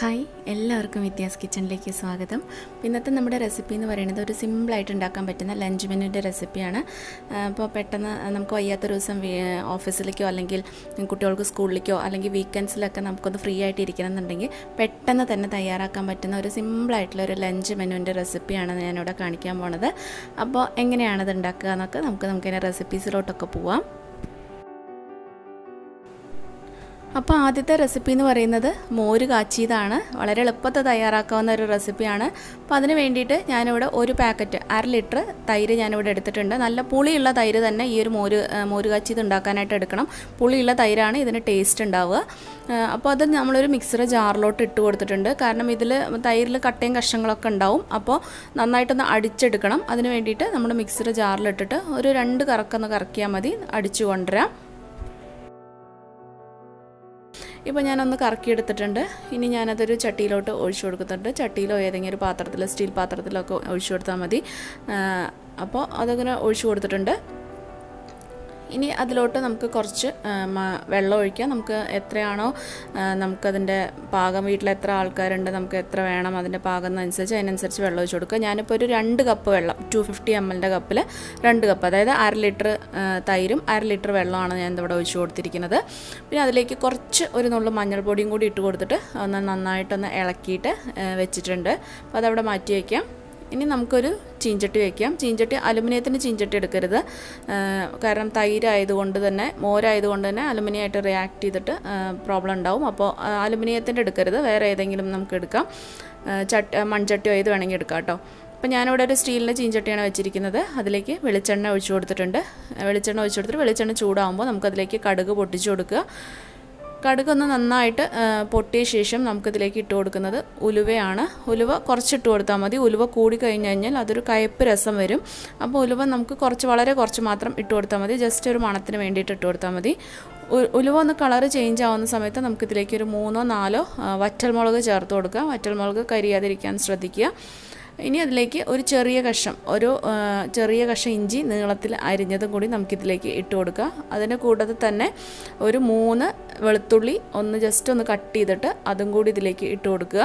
hi എല്ലാവർക്കും വിദ്യാസ് കിച്ചണിലേക്ക് സ്വാഗതം ഇന്നത്തെ നമ്മുടെ റെസിപ്പി എന്ന് പറയുന്നത് ഒരു സിമ്പിളായിട്ട് ഉണ്ടാക്കാൻ പറ്റുന്ന ലഞ്ച് മെനുവിൻ്റെ റെസിപ്പിയാണ് അപ്പോൾ പെട്ടെന്ന് നമുക്ക് വയ്യാത്ത ഒരു ദിവസം വീ- ഓഫീസിലേക്കോ അല്ലെങ്കിൽ കുട്ടികൾക്ക് സ്കൂളിലേക്കോ അല്ലെങ്കിൽ വീക്കെൻഡ്സിലൊക്കെ നമുക്കൊന്ന് ഫ്രീ ആയിട്ട് ഇരിക്കണം എന്നുണ്ടെങ്കിൽ പെട്ടെന്ന് തന്നെ തയ്യാറാക്കാൻ പറ്റുന്ന ഒരു സിമ്പിളായിട്ടുള്ള ഒരു ലഞ്ച് മെനുവിൻ്റെ റെസിപ്പിയാണ് ഞാനിവിടെ കാണിക്കാൻ പോണത് അപ്പോൾ എങ്ങനെയാണത് ഉണ്ടാക്കുക എന്നൊക്കെ നമുക്ക് നമുക്കിങ്ങനെ റെസിപ്പീസിലോട്ടൊക്കെ പോവാം അപ്പോൾ ആദ്യത്തെ റെസിപ്പി എന്ന് പറയുന്നത് മോര് കാച്ചിയതാണ് വളരെ എളുപ്പത്തിൽ തയ്യാറാക്കാവുന്ന ഒരു റെസിപ്പിയാണ് അപ്പോൾ അതിന് വേണ്ടിയിട്ട് ഞാനിവിടെ ഒരു പാക്കറ്റ് അര ലിറ്റർ തൈര് ഞാനിവിടെ എടുത്തിട്ടുണ്ട് നല്ല പുളിയുള്ള തൈര് തന്നെ ഈ ഒരു മോര് ആ, മോര് കാച്ചിയത് ഉണ്ടാക്കാനായിട്ട് എടുക്കണം പുളിയുള്ള തൈരാണ് ഇതിന് ടേസ്റ്റ് ഉണ്ടാവുക ആ, അപ്പോൾ അത് നമ്മളൊരു മിക്സർ ജാറിലോട്ട് ഇട്ട് കൊടുത്തിട്ടുണ്ട് കാരണം ഇതിൽ തൈരിൽ കട്ടയും കഷ്ണങ്ങളൊക്കെ ഉണ്ടാവും അപ്പോൾ നന്നായിട്ടൊന്ന് അടിച്ചെടുക്കണം അതിന് വേണ്ടിയിട്ട് നമ്മൾ മിക്സർ ജാറിലിട്ടിട്ട് ഒരു രണ്ട് കറക്കൊന്ന് കറക്കിയാൽ മതി അടിച്ചു കൊണ്ടുവരാം ഇപ്പോൾ ഞാനൊന്ന് കറക്കിയെടുത്തിട്ടുണ്ട് ഇനി ഞാനതൊരു ചട്ടിയിലോട്ട് ഒഴിച്ചു കൊടുക്കുന്നുണ്ട് ചട്ടിയിലോ ഏതെങ്കിലും ഒരു പാത്രത്തിലോ സ്റ്റീൽ പാത്രത്തിലോ ഒക്കെ ഒഴിച്ചു കൊടുത്താൽ മതി അപ്പോൾ അതങ്ങനെ ഒഴിച്ചു കൊടുത്തിട്ടുണ്ട് ഇനി അതിലോട്ട് നമുക്ക് കുറച്ച് ആ, മ- വെള്ളം ഒഴിക്കാം നമുക്ക് എത്രയാണോ ആ, നമുക്കതിൻ്റെ പാകം വീട്ടിൽ എത്ര ആൾക്കാരുണ്ട് നമുക്ക് എത്ര വേണം അതിൻ്റെ പാകം എന്നനുസരിച്ച് അതിനനുസരിച്ച് വെള്ളം ഒഴിച്ച് കൊടുക്കുക ഞാനിപ്പോൾ ഒരു രണ്ട് കപ്പ് വെള്ളം ടു ഫിഫ്റ്റി എം എല്ലിൻ്റെ കപ്പിൽ രണ്ട് കപ്പ് അതായത് അര ലിറ്റർ ആ, തൈരും അര ലിറ്റർ വെള്ളമാണ് ഞാൻ ഇവിടെ ഒഴിച്ച് കൊടുത്തിരിക്കുന്നത് പിന്നെ അതിലേക്ക് കുറച്ച് ഒരു നുള്ളു മഞ്ഞൾപ്പൊടിയും കൂടി ഇട്ട് കൊടുത്തിട്ട് ഒന്ന് നന്നായിട്ടൊന്ന് ഇളക്കിയിട്ട് ആ, വെച്ചിട്ടുണ്ട് അപ്പോൾ അതവിടെ മാറ്റി വയ്ക്കാം ഇനി നമുക്കൊരു ചീഞ്ചട്ടി വയ്ക്കാം ചീഞ്ചട്ടി അലുമിനിയത്തിൻ്റെ ചീഞ്ചട്ടി എടുക്കരുത് ആ, കാരണം തൈരായതുകൊണ്ട് തന്നെ മോരായതുകൊണ്ട് തന്നെ അലുമിനിയമായിട്ട് റിയാക്ട് ചെയ്തിട്ട് പ്രോബ്ലം ഉണ്ടാവും അപ്പോൾ അലുമിനിയത്തിൻ്റെ എടുക്കരുത് വേറെ ഏതെങ്കിലും നമുക്ക് എടുക്കാം ആ, ചട്ട് മൺചട്ടിയോ ഏത് വേണമെങ്കിൽ എടുക്കാം കേട്ടോ അപ്പോൾ ഞാനിവിടെ ഒരു സ്റ്റീലിൻ്റെ ചീഞ്ചട്ടിയാണ് വെച്ചിരിക്കുന്നത് അതിലേക്ക് വെളിച്ചെണ്ണ ഒഴിച്ചു കൊടുത്തിട്ടുണ്ട് വെളിച്ചെണ്ണ ഒഴിച്ചു കൊടുത്തിട്ട് വെളിച്ചെണ്ണ ചൂടാകുമ്പോൾ നമുക്കതിലേക്ക് കടുക് പൊട്ടിച്ചു കൊടുക്കുക കടുകൊന്ന് നന്നായിട്ട് ആ, പൊട്ടിയ ശേഷം നമുക്കിതിലേക്ക് ഇട്ട് കൊടുക്കുന്നത് ഉലുവയാണ് ഉലുവ കുറച്ചിട്ട് കൊടുത്താൽ മതി ഉലുവ കൂടി കഴിഞ്ഞ് കഴിഞ്ഞാൽ അതൊരു കയ്പ്പ് രസം വരും അപ്പോൾ ഉലുവ നമുക്ക് കുറച്ച് വളരെ കുറച്ച് മാത്രം ഇട്ട് കൊടുത്താൽ മതി ജസ്റ്റ് ഒരു മണത്തിന് വേണ്ടിയിട്ട് ഇട്ട് കൊടുത്താൽ മതി ഉ- ഉലുവ ഒന്ന് കളറ് ചേഞ്ച് ആവുന്ന സമയത്ത് നമുക്കിതിലേക്ക് ഒരു മൂന്നോ നാലോ ആ, വറ്റൽമുളക് ചേർത്ത് കൊടുക്കുക വറ്റൽമുളക് കരിയാതിരിക്കാൻ ശ്രദ്ധിക്കുക ഇനി അതിലേക്ക് ഒരു ചെറിയ കഷ്ണം ഒരു ആ, ചെറിയ കഷ്ണം ഇഞ്ചി നീളത്തിൽ അരിഞ്ഞതും കൂടി നമുക്കിതിലേക്ക് ഇട്ട് കൊടുക്കുക അതിന് കൂടാതെ തന്നെ ഒരു മൂന്ന് വെളുത്തുള്ളി ഒന്ന് ജസ്റ്റ് ഒന്ന് കട്ട് ചെയ്തിട്ട് അതും കൂടി ഇതിലേക്ക് ഇട്ട് കൊടുക്കുക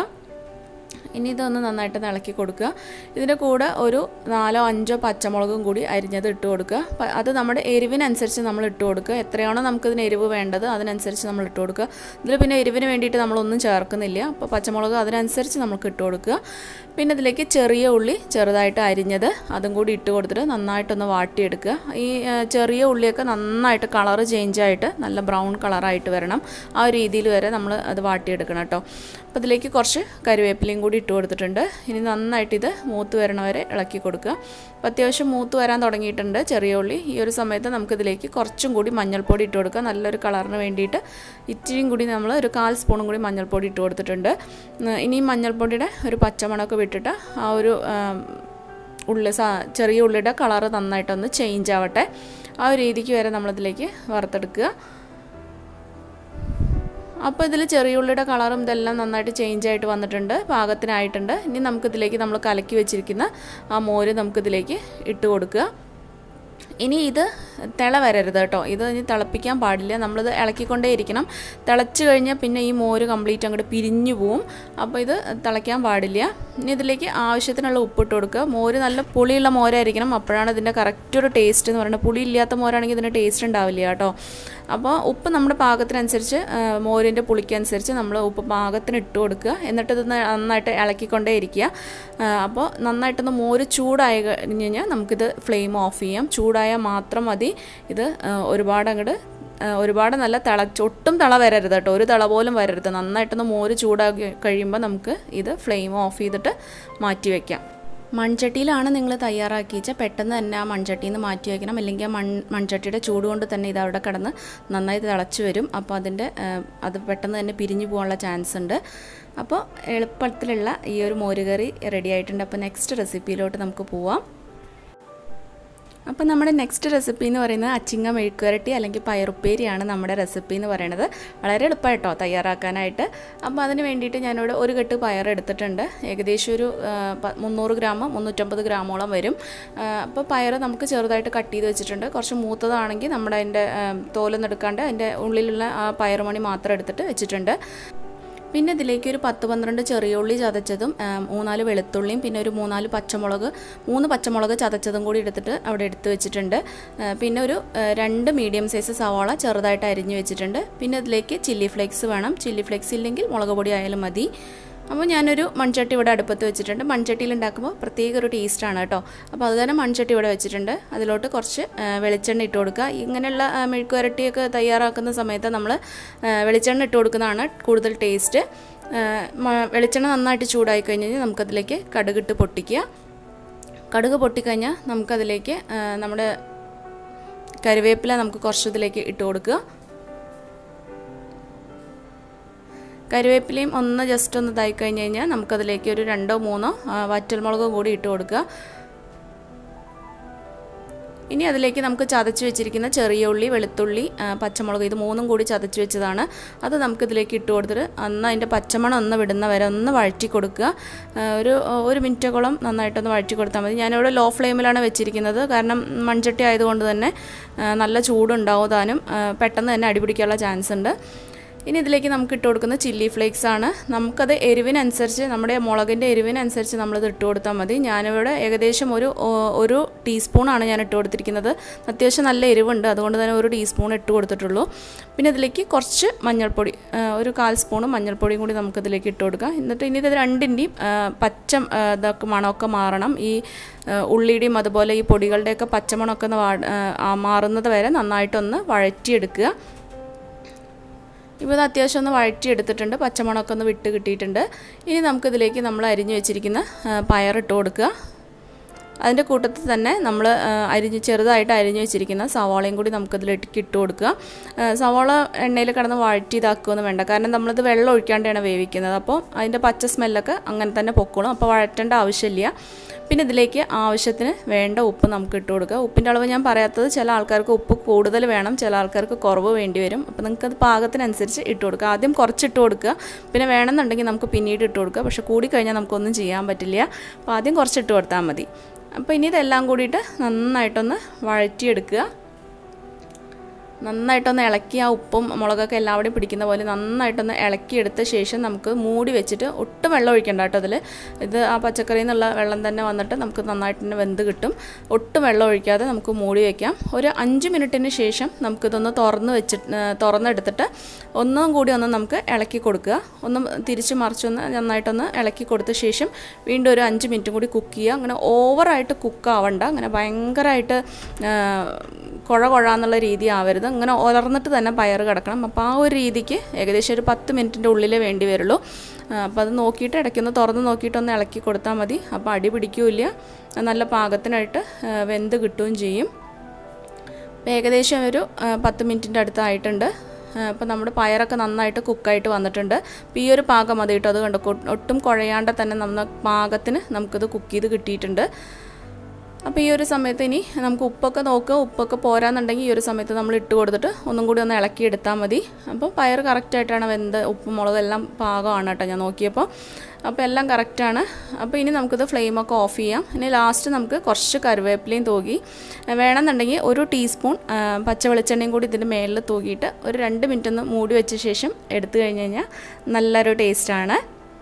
ഇനി ഇതൊന്ന് നന്നായിട്ട് ഇളക്കി കൊടുക്കുക ഇതിൻ്റെ കൂടെ ഒരു നാലോ അഞ്ചോ പച്ചമുളകും കൂടി അരിഞ്ഞത് ഇട്ട് കൊടുക്കുക പ- അത് നമ്മുടെ എരിവിനനുസരിച്ച് നമ്മൾ ഇട്ട് കൊടുക്കുക എത്രയാണോ നമുക്കിതിന് എരിവ് വേണ്ടത് അതിനനുസരിച്ച് നമ്മൾ ഇട്ട് കൊടുക്കുക ഇതിൽ പിന്നെ എരിവിന് വേണ്ടിയിട്ട് നമ്മളൊന്നും ചേർക്കുന്നില്ല അപ്പോൾ പച്ചമുളക് അതിനനുസരിച്ച് നമുക്ക് ഇട്ട് കൊടുക്കുക പിന്നെ ഇതിലേക്ക് ചെറിയ ഉള്ളി ചെറുതായിട്ട് അരിഞ്ഞത് അതും കൂടി ഇട്ട് കൊടുത്തിട്ട് നന്നായിട്ടൊന്ന് വാട്ടിയെടുക്കുക ഈ ആ, ചെറിയ ഉള്ളിയൊക്കെ നന്നായിട്ട് കളറ് ചേഞ്ച് ആയിട്ട് നല്ല ബ്രൗൺ കളറായിട്ട് വരണം ആ ഒരു രീതിയിൽ വരെ നമ്മൾ അത് വാട്ടിയെടുക്കണം കേട്ടോ അപ്പോൾ ഇതിലേക്ക് കുറച്ച് കറിവേപ്പിലയും കൂടി ഇട്ട് കൊടുത്തിട്ടുണ്ട് ഇനി നന്നായിട്ട് ഇത് മൂത്ത് വരണ വരെ ഇളക്കി കൊടുക്കുക അപ്പോൾ അത്യാവശ്യം മൂത്ത് വരാൻ തുടങ്ങിയിട്ടുണ്ട് ചെറിയ ഉള്ളി ഈ ഒരു സമയത്ത് നമുക്കിതിലേക്ക് കുറച്ചും കൂടി മഞ്ഞൾപ്പൊടി ഇട്ട് കൊടുക്കുക നല്ലൊരു കളറിന് വേണ്ടിയിട്ട് ഇച്ചിരിയും കൂടി നമ്മൾ ഒരു കാൽ സ്പൂണും കൂടി മഞ്ഞൾപ്പൊടി ഇട്ട് കൊടുത്തിട്ടുണ്ട് ഉം, ഇനി ഈ മഞ്ഞൾപ്പൊടിയുടെ ഒരു പച്ചമണമൊക്കെ വിട്ടിട്ട് ആ ഒരു ആം, ഉള്ളി സാ ചെറിയ ഉള്ളിയുടെ കളറ് നന്നായിട്ടൊന്ന് ചേഞ്ച് ആവട്ടെ ആ ഒരു രീതിക്ക് വരെ നമ്മളിതിലേക്ക് വറുത്തെടുക്കുക അപ്പോൾ ഇതിൽ ചെറിയ ഉള്ളിയുടെ കളറും ഇതെല്ലാം നന്നായിട്ട് ചേഞ്ച് ആയിട്ട് വന്നിട്ടുണ്ട് പാകത്തിനായിട്ടുണ്ട് ഇനി നമുക്കിതിലേക്ക് നമ്മൾ കലക്കി വെച്ചിരിക്കുന്ന ആ മോര് നമുക്കിതിലേക്ക് ഇട്ട് കൊടുക്കുക ഇനി ഇത് തിള വരരുത് കേട്ടോ ഇത് ഇനി തിളപ്പിക്കാൻ പാടില്ല നമ്മളിത് ഇളക്കിക്കൊണ്ടേ ഇരിക്കണം തിളച്ച് കഴിഞ്ഞാൽ പിന്നെ ഈ മോര് കംപ്ലീറ്റ് അങ്ങോട്ട് പിരിഞ്ഞു പോവും അപ്പോൾ ഇത് തിളയ്ക്കാൻ പാടില്ല ഇനി ഇതിലേക്ക് ആവശ്യത്തിനുള്ള ഉപ്പിട്ട് കൊടുക്കുക മോര് നല്ല പുളിയുള്ള മോരായിരിക്കണം അപ്പോഴാണ് ഇതിൻ്റെ കറക്റ്റ് ഒരു ടേസ്റ്റ് എന്ന് പറയുന്നത് പുളി ഇല്ലാത്ത മോരാണെങ്കിൽ ഇതിൻ്റെ ടേസ്റ്റ് ഉണ്ടാവില്ല കേട്ടോ അപ്പോൾ ഉപ്പ് നമ്മുടെ പാകത്തിനനുസരിച്ച് ആ, മോരിൻ്റെ പുളിക്കനുസരിച്ച് നമ്മൾ ഉപ്പ് പാകത്തിന് ഇട്ട് കൊടുക്കുക എന്നിട്ട് ഇത് നന്നായിട്ട് ഇളക്കിക്കൊണ്ടേ ഇരിക്കുക ആ, അപ്പോൾ നന്നായിട്ടൊന്ന് മോര് ചൂടായി കഴിഞ്ഞ് കഴിഞ്ഞാൽ നമുക്കിത് ഫ്ലെയിം ഓഫ് ചെയ്യാം ചൂടായാൽ മാത്രം മതി ഇത് ആ, ഒരുപാട് അങ്ങോട്ട് ഒരുപാട് നല്ല തിളച്ച് ഒട്ടും തിള വരരുത് കേട്ടോ ഒരു തിള പോലും വരരുത് നന്നായിട്ടൊന്ന് മോര് ചൂടാക്കി കഴിയുമ്പോൾ നമുക്ക് ഇത് ഫ്ലെയിം ഓഫ് ചെയ്തിട്ട് മാറ്റി വയ്ക്കാം മൺചട്ടിയിലാണ് നിങ്ങൾ തയ്യാറാക്കി വെച്ചാൽ പെട്ടെന്ന് തന്നെ ആ മൺചട്ടിയിൽ നിന്ന് മാറ്റി വയ്ക്കണം അല്ലെങ്കിൽ ആ മൺ മൺചട്ടിയുടെ ചൂട് കൊണ്ട് തന്നെ ഇത് അവിടെ കിടന്ന് നന്നായി തിളച്ച് വരും അപ്പോൾ അതിൻ്റെ ആ, അത് പെട്ടെന്ന് തന്നെ പിരിഞ്ഞു പോകാനുള്ള ചാൻസ് ഉണ്ട് അപ്പോൾ എളുപ്പത്തിലുള്ള ഈ ഒരു മോരുകറി റെഡി ആയിട്ടുണ്ട് അപ്പോൾ നെക്സ്റ്റ് റെസിപ്പിയിലോട്ട് നമുക്ക് പോവാം അപ്പോൾ നമ്മുടെ നെക്സ്റ്റ് റെസിപ്പി എന്ന് പറയുന്നത് അച്ചിങ്ങ മെഴുക്കുവരട്ടി അല്ലെങ്കിൽ പയറുപ്പേരിയാണ് നമ്മുടെ റെസിപ്പി എന്ന് പറയുന്നത് വളരെ എളുപ്പമായിട്ടോ തയ്യാറാക്കാനായിട്ട് അപ്പോൾ അതിന് വേണ്ടിയിട്ട് ഞാനിവിടെ ഒരു കെട്ട് പയർ എടുത്തിട്ടുണ്ട് ഏകദേശം ഒരു ആ, പ- മുന്നൂറ് ഗ്രാം മുന്നൂറ്റമ്പത് ഗ്രാമോളം വരും ആ, അപ്പോൾ പയർ നമുക്ക് ചെറുതായിട്ട് കട്ട് ചെയ്ത് വെച്ചിട്ടുണ്ട് കുറച്ച് മൂത്തതാണെങ്കിൽ നമ്മുടെ അതിൻ്റെ തോലൊന്നും എടുക്കാണ്ട് അതിൻ്റെ ഉള്ളിലുള്ള ആ പയറുമണി മാത്രം എടുത്തിട്ട് വെച്ചിട്ടുണ്ട് പിന്നെ ഇതിലേക്ക് ഒരു പത്ത് പന്ത്രണ്ട് ചെറിയ ഉള്ളി ചതച്ചതും ആ, മൂന്നാല് വെളുത്തുള്ളിയും പിന്നെ ഒരു മൂന്നാല് പച്ചമുളക് മൂന്ന് പച്ചമുളക് ചതച്ചതും കൂടി എടുത്തിട്ട് അവിടെ എടുത്ത് വെച്ചിട്ടുണ്ട് ആ, പിന്നെ ഒരു ആ, രണ്ട് മീഡിയം സൈസ് സവാള ചെറുതായിട്ട് അരിഞ്ഞ് വെച്ചിട്ടുണ്ട് പിന്നെ ഇതിലേക്ക് ചില്ലി ഫ്ലേക്സ് വേണം ചില്ലി ഫ്ലേക്സ് ഇല്ലെങ്കിൽ മുളക് പൊടി ആയാലും മതി അപ്പോൾ ഞാനൊരു മൺചട്ടി ഇവിടെ അടുപ്പത്ത് വെച്ചിട്ടുണ്ട് മൺചട്ടിയിൽ ഉണ്ടാക്കുമ്പോൾ പ്രത്യേക ഒരു ടേസ്റ്റാണ് കേട്ടോ അപ്പോൾ അത് തന്നെ മൺചട്ടി ഇവിടെ വെച്ചിട്ടുണ്ട് അതിലോട്ട് കുറച്ച് ആ, വെളിച്ചെണ്ണ ഇട്ട് കൊടുക്കുക ഇങ്ങനെയുള്ള ആ, മെഴുക്ക് വരട്ടിയൊക്കെ തയ്യാറാക്കുന്ന സമയത്ത് നമ്മൾ ആ, വെളിച്ചെണ്ണ ഇട്ട് കൊടുക്കുന്നതാണ് കൂടുതൽ ടേസ്റ്റ് ആ, മ- വെളിച്ചെണ്ണ നന്നായിട്ട് ചൂടായി കഴിഞ്ഞ് കഴിഞ്ഞാൽ നമുക്കതിലേക്ക് കടുകിട്ട് പൊട്ടിക്കുക കടുക് പൊട്ടിക്കഴിഞ്ഞാൽ നമുക്കതിലേക്ക് ആ, നമ്മുടെ കറിവേപ്പില നമുക്ക് കുറച്ച് ഇതിലേക്ക് ഇട്ട് കൊടുക്കുക കറിവേപ്പിലയും ഒന്ന് ജസ്റ്റ് ഒന്ന് ഇതായി കഴിഞ്ഞ് കഴിഞ്ഞാൽ നമുക്കതിലേക്ക് ഒരു രണ്ടോ മൂന്നോ ആ, വറ്റൽമുളകും കൂടി ഇട്ട് കൊടുക്കുക ഇനി അതിലേക്ക് നമുക്ക് ചതച്ച് വെച്ചിരിക്കുന്ന ചെറിയ ഉള്ളി വെളുത്തുള്ളി ആ, പച്ചമുളക് ഇത് മൂന്നും കൂടി ചതച്ച് വെച്ചതാണ് അത് നമുക്ക് ഇതിലേക്ക് ഇട്ട് കൊടുത്തിട്ട് അന്ന് അതിൻ്റെ പച്ചമണം ഒന്ന് വിടുന്ന വരെ ഒന്ന് വഴറ്റി കൊടുക്കുക ആ, ഒരു ഒരു മിനിറ്റോളം നന്നായിട്ടൊന്ന് വഴറ്റി കൊടുത്താൽ മതി ഞാനിവിടെ ലോ ഫ്ലെയിമിലാണ് വെച്ചിരിക്കുന്നത് കാരണം മൺചട്ടി ആയതുകൊണ്ട് തന്നെ ആ, നല്ല ചൂടുണ്ടാവും താനും ആ, പെട്ടെന്ന് തന്നെ അടിപിടിക്കാനുള്ള ചാൻസ് ഉണ്ട് ഇനി ഇതിലേക്ക് നമുക്ക് ഇട്ട് കൊടുക്കുന്ന ചില്ലി ഫ്ലേക്സ് ആണ് നമുക്കത് എരിവിനനുസരിച്ച് നമ്മുടെ മുളകിൻ്റെ എരിവിനനുസരിച്ച് നമ്മളിത് ഇട്ട് കൊടുത്താൽ മതി ഞാനിവിടെ ഏകദേശം ഒരു ഓ- ഒരു ടീസ്പൂണാണ് ഞാൻ ഇട്ട് കൊടുത്തിരിക്കുന്നത് അത്യാവശ്യം നല്ല എരിവുണ്ട് അതുകൊണ്ട് തന്നെ ഒരു ടീസ്പൂൺ ഇട്ട് കൊടുത്തിട്ടുള്ളൂ പിന്നെ ഇതിലേക്ക് കുറച്ച് മഞ്ഞൾപ്പൊടി ആ, ഒരു കാൽ സ്പൂണ് മഞ്ഞൾപ്പൊടിയും കൂടി നമുക്കിതിലേക്ക് ഇട്ട് കൊടുക്കാം എന്നിട്ട് ഇനി ഇത് രണ്ടിൻ്റെയും ആ, പച്ച ആ, ഇതൊക്കെ മണമൊക്കെ മാറണം ഈ ആ, ഉള്ളിയുടെയും അതുപോലെ ഈ പൊടികളുടെയൊക്കെ പച്ചമണമൊക്കെ ഒന്ന് വാ- ആ, ആ, മാറുന്നത് വരെ നന്നായിട്ടൊന്ന് വഴറ്റിയെടുക്കുക ഇപ്പോൾ ഇത് അത്യാവശ്യം ഒന്ന് വഴറ്റിയെടുത്തിട്ടുണ്ട് പച്ചമുളകൊക്കെ ഒന്ന് വിട്ട് കിട്ടിയിട്ടുണ്ട് ഇനി നമുക്കിതിലേക്ക് നമ്മൾ അരിഞ്ഞു വെച്ചിരിക്കുന്ന ആ, പയറിട്ട് കൊടുക്കുക അതിൻ്റെ കൂട്ടത്തിൽ തന്നെ നമ്മൾ അരിഞ്ഞ് ചെറുതായിട്ട് അരിഞ്ഞു വെച്ചിരിക്കുന്ന സവാളയും കൂടി നമുക്കതിലേക്ക് ഇട്ട് കൊടുക്കുക ആ, സവാള എണ്ണയിൽ കിടന്ന് വഴറ്റി ഇതാക്കുകയൊന്നും വേണ്ട കാരണം നമ്മളിത് വെള്ളം ഒഴിക്കാണ്ടാണ് വേവിക്കുന്നത് അപ്പോൾ അതിൻ്റെ പച്ച സ്മെല്ലൊക്കെ അങ്ങനെ തന്നെ പൊക്കോളും അപ്പോൾ വഴറ്റേണ്ട ആവശ്യമില്ല പിന്നെ ഇതിലേക്ക് ആവശ്യത്തിന് വേണ്ട ഉപ്പ് നമുക്ക് ഇട്ട് കൊടുക്കുക ഉപ്പിൻ്റെ അളവ് ഞാൻ പറയാത്തത് ചില ആൾക്കാർക്ക് ഉപ്പ് കൂടുതൽ വേണം ചില ആൾക്കാർക്ക് കുറവ് വേണ്ടി വരും അപ്പോൾ നിങ്ങൾക്കത് പാകത്തിനനുസരിച്ച് ഇട്ട് കൊടുക്കുക ആദ്യം കുറച്ച് ഇട്ട് കൊടുക്കുക പിന്നെ വേണമെന്നുണ്ടെങ്കിൽ നമുക്ക് പിന്നീട് ഇട്ട് കൊടുക്കുക പക്ഷേ കൂടി കഴിഞ്ഞാൽ നമുക്കൊന്നും ചെയ്യാൻ പറ്റില്ല അപ്പോൾ ആദ്യം കുറച്ച് ഇട്ട് കൊടുത്താൽ മതി അപ്പോൾ ഇനി ഇതെല്ലാം കൂടിയിട്ട് നന്നായിട്ടൊന്ന് വഴറ്റിയെടുക്കുക നന്നായിട്ടൊന്ന് ഇളക്കി ആ ഉപ്പും മുളകൊക്കെ എല്ലാവിടെയും പിടിക്കുന്ന പോലെ നന്നായിട്ടൊന്ന് ഇളക്കിയെടുത്ത ശേഷം നമുക്ക് മൂടി വെച്ചിട്ട് ഒട്ടും വെള്ളം ഒഴിക്കണ്ട കേട്ടോ അതിൽ ഇത് ആ പച്ചക്കറിയിൽ നിന്നുള്ള വെള്ളം തന്നെ വന്നിട്ട് നമുക്ക് നന്നായിട്ട് തന്നെ വെന്ത് കിട്ടും ഒട്ടും വെള്ളം ഒഴിക്കാതെ നമുക്ക് മൂടി വയ്ക്കാം ഒരു അഞ്ച് മിനിറ്റിന് ശേഷം നമുക്കിതൊന്ന് തുറന്ന് വെച്ചിട്ട് ആ, തുറന്നെടുത്തിട്ട് ഒന്നും കൂടി ഒന്ന് നമുക്ക് ഇളക്കി കൊടുക്കുക ഒന്ന് തിരിച്ച് മറിച്ചൊന്ന് നന്നായിട്ടൊന്ന് ഇളക്കി കൊടുത്ത ശേഷം വീണ്ടും ഒരു അഞ്ച് മിനിറ്റും കൂടി കുക്ക് ചെയ്യുക അങ്ങനെ ഓവറായിട്ട് കുക്ക് ആവണ്ട അങ്ങനെ ഭയങ്കരമായിട്ട് ആ, കുഴ കുഴാന്നുള്ള രീതി ആവരുത് ഇങ്ങനെ ഉലർന്നിട്ട് തന്നെ പയർ കിടക്കണം അപ്പോൾ ആ ഒരു രീതിക്ക് ഏകദേശം ഒരു പത്ത് മിനിറ്റിൻ്റെ ഉള്ളിലേ വേണ്ടി വരുള്ളൂ അപ്പോൾ അത് നോക്കിയിട്ട് ഇടയ്ക്കൊന്ന് തുറന്ന് നോക്കിയിട്ടൊന്ന് ഇളക്കി കൊടുത്താൽ മതി അപ്പോൾ അടി പിടിക്കില്ല നല്ല പാകത്തിനായിട്ട് ആ, വെന്ത് കിട്ടുകയും ചെയ്യും അപ്പോൾ ഏകദേശം ഒരു ആ, പത്ത് മിനിറ്റിൻ്റെ അടുത്തായിട്ടുണ്ട് അപ്പോൾ നമ്മുടെ പയറൊക്കെ നന്നായിട്ട് കുക്കായിട്ട് വന്നിട്ടുണ്ട് അപ്പോൾ ഈ ഒരു പാകം മതി കേട്ടോ അത് കണ്ടോ കൊ- ഒട്ടും കുഴയാണ്ട് തന്നെ നമ്മ പാകത്തിന് നമുക്കിത് കുക്ക് ചെയ്ത് കിട്ടിയിട്ടുണ്ട് അപ്പോൾ ഈ ഒരു സമയത്ത് ഇനി നമുക്ക് ഉപ്പൊക്കെ നോക്കുക ഉപ്പൊക്കെ പോരാന്നുണ്ടെങ്കിൽ ഈ ഒരു സമയത്ത് നമ്മൾ ഇട്ട് കൊടുത്തിട്ട് ഒന്നും കൂടി ഒന്ന് ഇളക്കി എടുത്താൽ മതി അപ്പോൾ പയർ കറക്റ്റായിട്ടാണ് വെന്ത് ഉപ്പും മുളകും എല്ലാം പാകമാണ് കേട്ടോ ഞാൻ നോക്കിയപ്പോൾ അപ്പോൾ എല്ലാം കറക്റ്റാണ് അപ്പോൾ ഇനി നമുക്കിത് ഫ്ലെയിമൊക്കെ ഓഫ് ചെയ്യാം ഇനി ലാസ്റ്റ് നമുക്ക് കുറച്ച് കറിവേപ്പിലയും തൂകി വേണമെന്നുണ്ടെങ്കിൽ ഒരു ടീസ്പൂൺ ആ, പച്ച വെളിച്ചെണ്ണയും കൂടി ഇതിൻ്റെ മേളിൽ തൂകിയിട്ട് ഒരു രണ്ട് മിനിറ്റ് ഒന്ന് മൂടി വെച്ച ശേഷം എടുത്തു കഴിഞ്ഞ് കഴിഞ്ഞാൽ നല്ലൊരു ടേസ്റ്റാണ്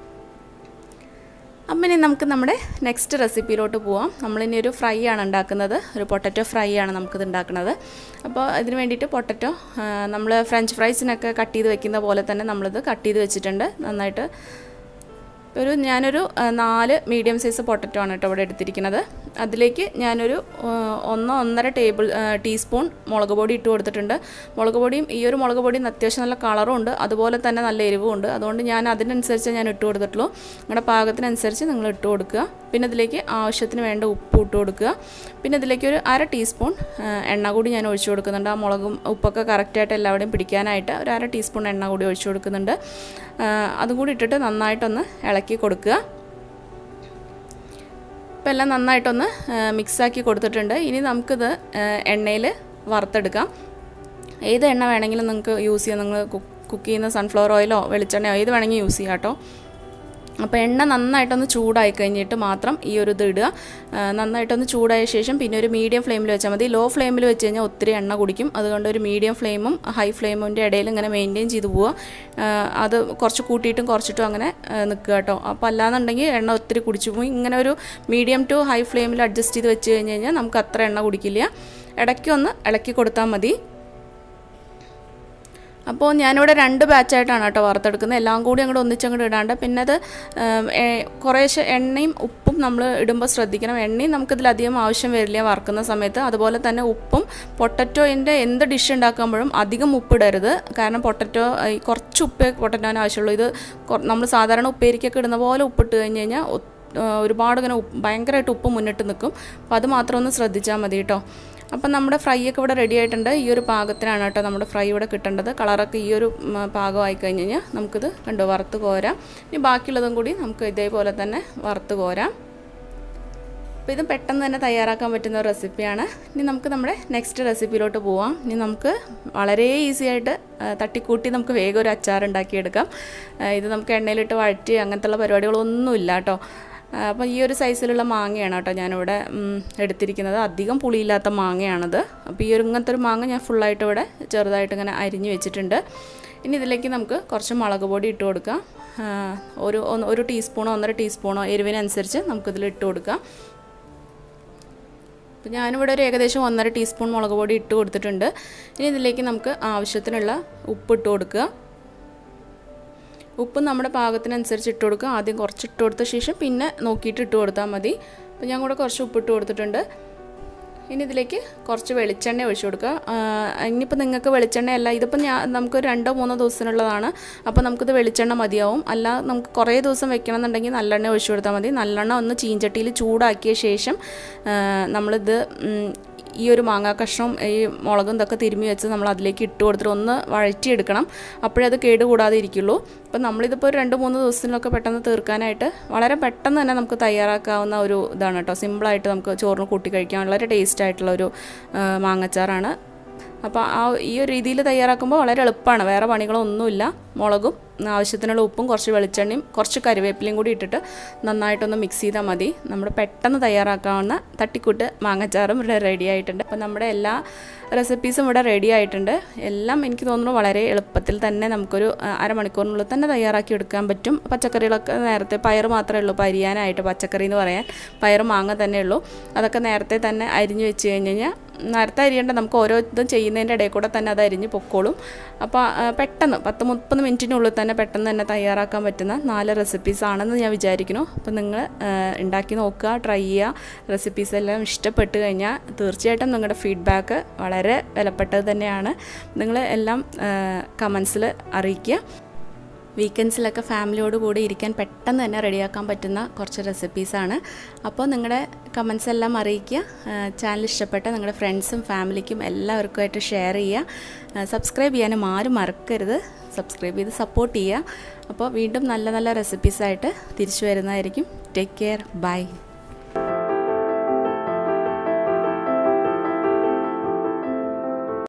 അപ്പം ഇനി നമുക്ക് നമ്മുടെ നെക്സ്റ്റ് റെസിപ്പിയിലോട്ട് പോവാം നമ്മളിനി ഒരു ഫ്രൈ ആണ് ഉണ്ടാക്കുന്നത് ഒരു പൊട്ടറ്റോ ഫ്രൈ ആണ് നമുക്കിത് ഉണ്ടാക്കുന്നത് അപ്പോൾ ഇതിന് വേണ്ടിയിട്ട് പൊട്ടറ്റോ നമ്മൾ ഫ്രഞ്ച് ഫ്രൈസിനൊക്കെ കട്ട് ചെയ്ത് വെക്കുന്ന പോലെ തന്നെ നമ്മളിത് കട്ട് ചെയ്ത് വെച്ചിട്ടുണ്ട് നന്നായിട്ട് ഒരു ഞാനൊരു ആ, നാല് മീഡിയം സൈസ് പൊട്ടറ്റോ ആണ് കേട്ടോ ഇവിടെ എടുത്തിരിക്കുന്നത് അതിലേക്ക് ഞാനൊരു ആ, ഒന്നോ ഒന്നര ടേബിൾ ആ, ടീസ്പൂൺ മുളക് പൊടി ഇട്ട് കൊടുത്തിട്ടുണ്ട് മുളക് പൊടിയും ഈ ഒരു മുളക് പൊടിയും അത്യാവശ്യം നല്ല കളറും ഉണ്ട് അതുപോലെ തന്നെ നല്ല എരിവും ഉണ്ട് അതുകൊണ്ട് ഞാൻ അതിനനുസരിച്ച് ഞാൻ ഇട്ട് കൊടുത്തിട്ടുള്ളൂ നിങ്ങളുടെ പാകത്തിനനുസരിച്ച് നിങ്ങൾ ഇട്ട് കൊടുക്കുക പിന്നെ ഇതിലേക്ക് ആവശ്യത്തിന് വേണ്ട ഉപ്പ് ഇട്ട് കൊടുക്കുക പിന്നെ ഇതിലേക്ക് ഒരു അര ടീസ്പൂൺ ആ, എണ്ണ കൂടി ഞാൻ ഒഴിച്ചു കൊടുക്കുന്നുണ്ട് ആ മുളകും ഉപ്പൊക്കെ കറക്റ്റായിട്ട് എല്ലാവിടെയും പിടിക്കാനായിട്ട് ഒരു അര ടീസ്പൂൺ എണ്ണ കൂടി ഒഴിച്ചു കൊടുക്കുന്നുണ്ട് ആ, അതും കൂടി ഇട്ടിട്ട് നന്നായിട്ടൊന്ന് ഇളക്കി കൊടുക്കുക ഇപ്പം എല്ലാം നന്നായിട്ടൊന്ന് മിക്സാക്കി കൊടുത്തിട്ടുണ്ട് ഇനി നമുക്കിത് എണ്ണയിൽ വറുത്തെടുക്കാം ഏത് എണ്ണ വേണമെങ്കിലും നിങ്ങൾക്ക് യൂസ് ചെയ്യാം നിങ്ങൾ കുക്ക് ചെയ്യുന്ന സൺഫ്ലവർ ഓയിലോ വെളിച്ചെണ്ണയോ ഏത് വേണമെങ്കിൽ യൂസ് ചെയ്യാം കേട്ടോ അപ്പോൾ എണ്ണ നന്നായിട്ടൊന്ന് ചൂടായി കഴിഞ്ഞിട്ട് മാത്രം ഈ ഒരു ഇത് ഇടുക നന്നായിട്ടൊന്ന് ചൂടായ ശേഷം പിന്നെ ഒരു മീഡിയം ഫ്ലെയിമിൽ വെച്ചാൽ മതി ലോ ഫ്ലെയിമിൽ വെച്ച് കഴിഞ്ഞാൽ ഒത്തിരി എണ്ണ കുടിക്കും അതുകൊണ്ട് ഒരു മീഡിയം ഫ്ലെയിമും ഹൈ ഫ്ലെയിമിൻ്റെ ഇടയിൽ ഇങ്ങനെ മെയിൻറ്റെയിൻ ചെയ്ത് പോവുക അത് കുറച്ച് കൂട്ടിയിട്ടും കുറച്ചിട്ടും അങ്ങനെ നിൽക്കുക കേട്ടോ അപ്പോൾ അല്ലാന്നുണ്ടെങ്കിൽ എണ്ണ ഒത്തിരി കുടിച്ചു പോയി ഇങ്ങനെ ഒരു മീഡിയം ടു ഹൈ ഫ്ലെയിമിൽ അഡ്ജസ്റ്റ് ചെയ്ത് വെച്ച് കഴിഞ്ഞ് കഴിഞ്ഞാൽ നമുക്ക് അത്ര എണ്ണ കുടിക്കില്ല ഇടയ്ക്കൊന്ന് ഇളക്കി കൊടുത്താൽ മതി അപ്പോൾ ഞാനിവിടെ രണ്ട് ബാച്ചായിട്ടാണ് കേട്ടോ വറുത്തെടുക്കുന്നത് എല്ലാം കൂടി അങ്ങോട്ട് ഒന്നിച്ചങ്ങോട്ട് ഇടാണ്ട് പിന്നെ അത് കുറേശ്ശെ എണ്ണയും ഉപ്പും നമ്മൾ ഇടുമ്പോൾ ശ്രദ്ധിക്കണം എണ്ണയും നമുക്കിതിലധികം ആവശ്യം വരില്ല വറുക്കുന്ന സമയത്ത് അതുപോലെ തന്നെ ഉപ്പും പൊട്ടറ്റോയിൻ്റെ എന്ത് ഡിഷ് ഉണ്ടാക്കുമ്പോഴും അധികം ഉപ്പിടരുത് കാരണം പൊട്ടറ്റോ കുറച്ച് ഉപ്പേ പൊട്ടറ്റോന് ആവശ്യമുള്ളൂ ഇത് നമ്മൾ സാധാരണ ഉപ്പേരിക്കൊക്കെ ഇടുന്ന പോലെ ഉപ്പിട്ട് കഴിഞ്ഞ് കഴിഞ്ഞാൽ ഒരുപാട് ഇങ്ങനെ ഭയങ്കരമായിട്ട് ഉപ്പ് മുന്നിട്ട് നിൽക്കും അപ്പോൾ അത് മാത്രം ഒന്ന് ശ്രദ്ധിച്ചാൽ മതി കേട്ടോ അപ്പം നമ്മുടെ ഫ്രൈ ഒക്കെ ഇവിടെ റെഡി ആയിട്ടുണ്ട് ഈ ഒരു പാകത്തിനാണ് കേട്ടോ നമ്മുടെ ഫ്രൈ ഇവിടെ കിട്ടേണ്ടത് കളറൊക്കെ ഈ ഒരു പാകമായി കഴിഞ്ഞ് കഴിഞ്ഞാൽ നമുക്കിത് കണ്ടോ വറുത്ത് കോരാം ഇനി ബാക്കിയുള്ളതും കൂടി നമുക്ക് ഇതേപോലെ തന്നെ വറുത്ത് കോരാം അപ്പോൾ ഇത് പെട്ടെന്ന് തന്നെ തയ്യാറാക്കാൻ പറ്റുന്ന ഒരു റെസിപ്പിയാണ് ഇനി നമുക്ക് നമ്മുടെ നെക്സ്റ്റ് റെസിപ്പിയിലോട്ട് പോവാം ഇനി നമുക്ക് വളരെ ഈസി ആയിട്ട് തട്ടിക്കൂട്ടി നമുക്ക് വേഗം ഒരു അച്ചാർ ഉണ്ടാക്കിയെടുക്കാം ഇത് നമുക്ക് എണ്ണയിലിട്ട് വഴറ്റി അങ്ങനത്തെ പരിപാടികളൊന്നുമില്ല കേട്ടോ അപ്പോൾ ഈ ഒരു സൈസിലുള്ള മാങ്ങയാണ് കേട്ടോ ഞാനിവിടെ എടുത്തിരിക്കുന്നത് അധികം പുളിയില്ലാത്ത മാങ്ങയാണത് അപ്പോൾ ഈ ഒരു ഇങ്ങനത്തെ ഒരു മാങ്ങ ഞാൻ ഫുള്ളായിട്ട് ഇവിടെ ചെറുതായിട്ട് ഇങ്ങനെ അരിഞ്ഞ് വെച്ചിട്ടുണ്ട് ഇനി ഇതിലേക്ക് നമുക്ക് കുറച്ച് മുളക് പൊടി ഇട്ട് കൊടുക്കാം ഒരു ഒരു ടീസ്പൂണോ ഒന്നര ടീസ്പൂണോ എരിവിനനുസരിച്ച് നമുക്കിതിൽ ഇട്ട് കൊടുക്കാം അപ്പോൾ ഞാനിവിടെ ഒരു ഏകദേശം ഒന്നര ടീസ്പൂൺ മുളക് പൊടി ഇട്ട് കൊടുത്തിട്ടുണ്ട് ഇനി ഇതിലേക്ക് നമുക്ക് ആവശ്യത്തിനുള്ള ഉപ്പ് ഇട്ട് കൊടുക്കുക ഉപ്പ് നമ്മുടെ പാകത്തിനനുസരിച്ച് ഇട്ട് കൊടുക്കുക ആദ്യം കുറച്ച് ഇട്ട് കൊടുത്ത ശേഷം പിന്നെ നോക്കിയിട്ട് ഇട്ട് കൊടുത്താൽ മതി അപ്പോൾ ഞാൻ കൂടെ കുറച്ച് ഉപ്പ് ഇട്ട് കൊടുത്തിട്ടുണ്ട് ഇനി ഇതിലേക്ക് കുറച്ച് വെളിച്ചെണ്ണ ഒഴിച്ചു കൊടുക്കുക ഇനിയിപ്പോൾ നിങ്ങൾക്ക് വെളിച്ചെണ്ണയല്ല ഇതിപ്പോൾ ഞാൻ നമുക്ക് രണ്ടോ മൂന്നോ ദിവസത്തിനുള്ളതാണ് അപ്പോൾ നമുക്കിത് വെളിച്ചെണ്ണ മതിയാവും അല്ല നമുക്ക് കുറേ ദിവസം വെക്കണം എന്നുണ്ടെങ്കിൽ നല്ലെണ്ണ ഒഴിച്ചു കൊടുത്താൽ മതി നല്ലെണ്ണ ഒന്ന് ചീഞ്ചട്ടിയിൽ ചൂടാക്കിയ ശേഷം നമ്മളിത് ഈ ഒരു മാങ്ങാ കഷ്ണം ഈ മുളകും ഇതൊക്കെ തിരുമ്മി വെച്ച് നമ്മൾ അതിലേക്ക് ഇട്ട് കൊടുത്തിട്ട് ഒന്ന് വഴറ്റിയെടുക്കണം അപ്പോഴേ അത് കേടുകൂടാതെ ഇരിക്കുള്ളൂ അപ്പം നമ്മളിതിപ്പോൾ ഒരു രണ്ട് മൂന്ന് ദിവസത്തിനൊക്കെ പെട്ടെന്ന് തീർക്കാനായിട്ട് വളരെ പെട്ടെന്ന് തന്നെ നമുക്ക് തയ്യാറാക്കാവുന്ന ഒരു ഇതാണ് കേട്ടോ സിമ്പിളായിട്ട് നമുക്ക് ചോറിന് കൂട്ടി കഴിക്കാൻ വളരെ ടേസ്റ്റ് ആയിട്ടുള്ള ഒരു മാങ്ങച്ചാറാണ് അപ്പോൾ ആ ഈ ഒരു രീതിയിൽ തയ്യാറാക്കുമ്പോൾ വളരെ എളുപ്പമാണ് വേറെ പണികളൊന്നുമില്ല മുളകും ആവശ്യത്തിനുള്ള ഉപ്പും കുറച്ച് വെളിച്ചെണ്ണയും കുറച്ച് കറിവേപ്പിലയും കൂടി ഇട്ടിട്ട് നന്നായിട്ടൊന്ന് മിക്സ് ചെയ്താൽ മതി നമ്മൾ പെട്ടെന്ന് തയ്യാറാക്കാവുന്ന തട്ടിക്കൂട്ട് മാങ്ങച്ചാറും ഇവിടെ റെഡി ആയിട്ടുണ്ട് അപ്പോൾ നമ്മുടെ എല്ലാ റെസിപ്പീസും ഇവിടെ റെഡി ആയിട്ടുണ്ട് എല്ലാം എനിക്ക് തോന്നുന്നു വളരെ എളുപ്പത്തിൽ തന്നെ നമുക്കൊരു അരമണിക്കൂറിനുള്ളിൽ തന്നെ തയ്യാറാക്കി എടുക്കാൻ പറ്റും പച്ചക്കറികളൊക്കെ നേരത്തെ പയർ മാത്രമേ ഉള്ളൂ ഇപ്പോൾ അരിയാനായിട്ട് പച്ചക്കറി എന്ന് പറയാൻ പയർ മാങ്ങ തന്നെ ഉള്ളൂ അതൊക്കെ നേരത്തെ തന്നെ അരിഞ്ഞു വെച്ച് കഴിഞ്ഞ് കഴിഞ്ഞാൽ നേരത്തെ അരിയേണ്ട നമുക്ക് ഓരോ ഇതും ചെയ്യുന്നതിൻ്റെ ഇടയിൽ കൂടെ തന്നെ അത് അരിഞ്ഞ് പൊക്കോളും അപ്പോൾ പെട്ടെന്ന് പത്ത് മുപ്പത് മിനിറ്റിനുള്ളിൽ തന്നെ പെട്ടെന്ന് തന്നെ തയ്യാറാക്കാൻ പറ്റുന്ന നാല് റെസിപ്പീസ് ആണെന്ന് ഞാൻ വിചാരിക്കുന്നു അപ്പോൾ നിങ്ങൾ ഉണ്ടാക്കി നോക്കുക ട്രൈ ചെയ്യുക റെസിപ്പീസ് എല്ലാം ഇഷ്ടപ്പെട്ട് കഴിഞ്ഞാൽ തീർച്ചയായിട്ടും നിങ്ങളുടെ ഫീഡ്ബാക്ക് വളരെ വിലപ്പെട്ടത് തന്നെയാണ് നിങ്ങൾ എല്ലാം കമൻസിൽ അറിയിക്കുക വീക്കെൻഡ്സിലൊക്കെ ഫാമിലിയോട് കൂടി ഇരിക്കാൻ പെട്ടെന്ന് തന്നെ റെഡിയാക്കാൻ പറ്റുന്ന കുറച്ച് റെസിപ്പീസാണ് അപ്പോൾ നിങ്ങളുടെ കമൻസ് എല്ലാം അറിയിക്കുക ചാനൽ ഇഷ്ടപ്പെട്ട നിങ്ങളുടെ ഫ്രണ്ട്സും ഫാമിലിക്കും എല്ലാവർക്കുമായിട്ട് ഷെയർ ചെയ്യുക സബ്സ്ക്രൈബ് ചെയ്യാനും ആരും മറക്കരുത് സബ്സ്ക്രൈബ് ചെയ്ത് സപ്പോർട്ട് ചെയ്യുക അപ്പോൾ വീണ്ടും നല്ല നല്ല റെസിപ്പീസായിട്ട് തിരിച്ചു വരുന്നതായിരിക്കും ടേക്ക് കെയർ ബൈ